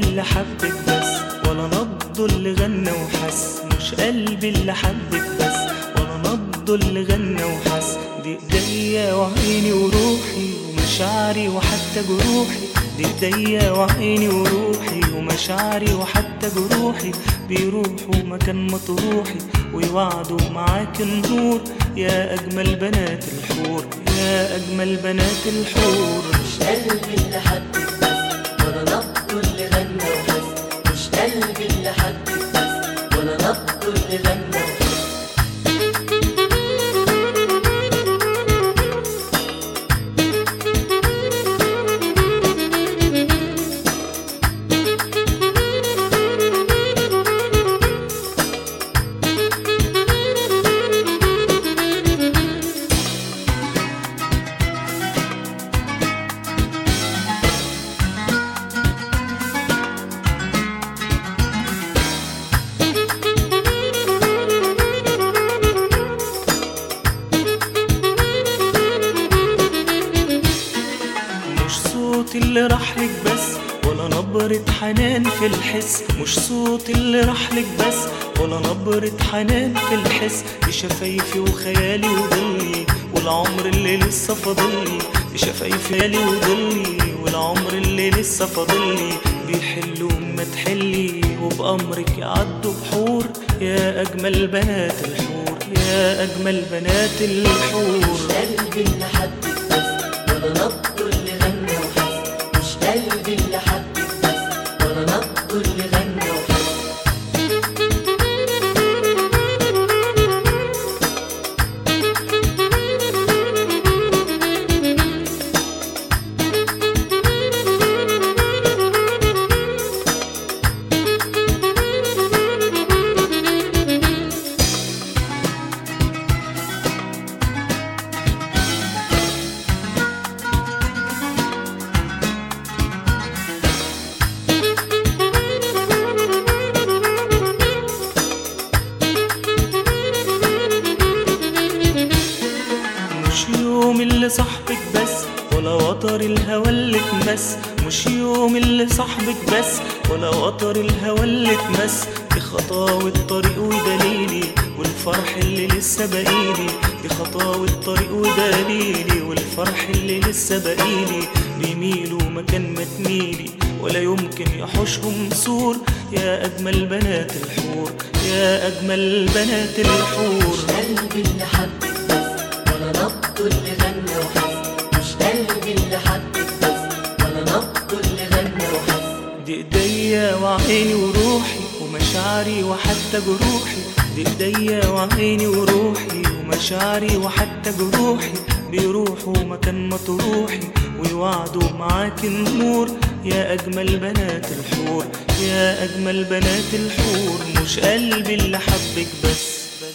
اللي حبك بس ولا نبضه اللي غنى وحس مش قلبي اللي حبك بس ولا نبضه اللي غنى وحس دي ايديا وعيني وروحي ومشاعري وحتى جروحي دي ايديا وعيني وروحي ومشاعري وحتى جروحي بيروحوا مكان مطروحي ويوعدوا معاك النور يا اجمل بنات الحور يا اجمل بنات الحور مش قلبي اللي حبك بس ولا نبضه اللي غنى وحس مش قلبي اللي حبك بس ولا نبضه اللي غنى وحس مش صوت اللي راحلك بس ولا نبرة حنان في الحس مش صوت اللي راحلك بس ولا نبرة حنان في الحس دي شفايفي وخيالي وضلي والعمر اللي لسه فاضلي دي شفايفي خيالي وضلي والعمر اللي لسه فاضلي بيحلوا ما تحلي وبأمرك يعدوا بحور يا أجمل بنات الحور يا أجمل بنات الحور مش قلبي اللي حبك بس ولا نبضه اللي غنى وحس مش قلبي اللي حبك بس ولا نبضه اللي غنى وحس مش يوم اللي صاحبك بس ولا وتر الهوى اللي اتمس مش يوم اللي صاحبك بس ولا وتر الهوى اللي اتمس دي خطاوة الطريق ودليلي والفرح اللي لسه باقيلي دي خطاوة الطريق ودليلي والفرح اللي لسه باقيلي بيميلوا مكان ما تميلي ولا يمكن يحوشهم سور يا أجمل بنات الحور يا أجمل بنات الحور قلبي اللي حبك بس ولا نبضه اللي غنى وحس مش قلبي اللي حبك بس ولا نبضه اللي غنى وحس دي ايديا وعيني وروحي ومشاعري وحتى جروحي دي ايديا وعيني وروحي ومشاعري وحتى جروحي بيروحوا مكان مطروحي ويوعدوا معاك النور يا اجمل بنات الحور يا اجمل بنات الحور مش قلبي اللي حبك بس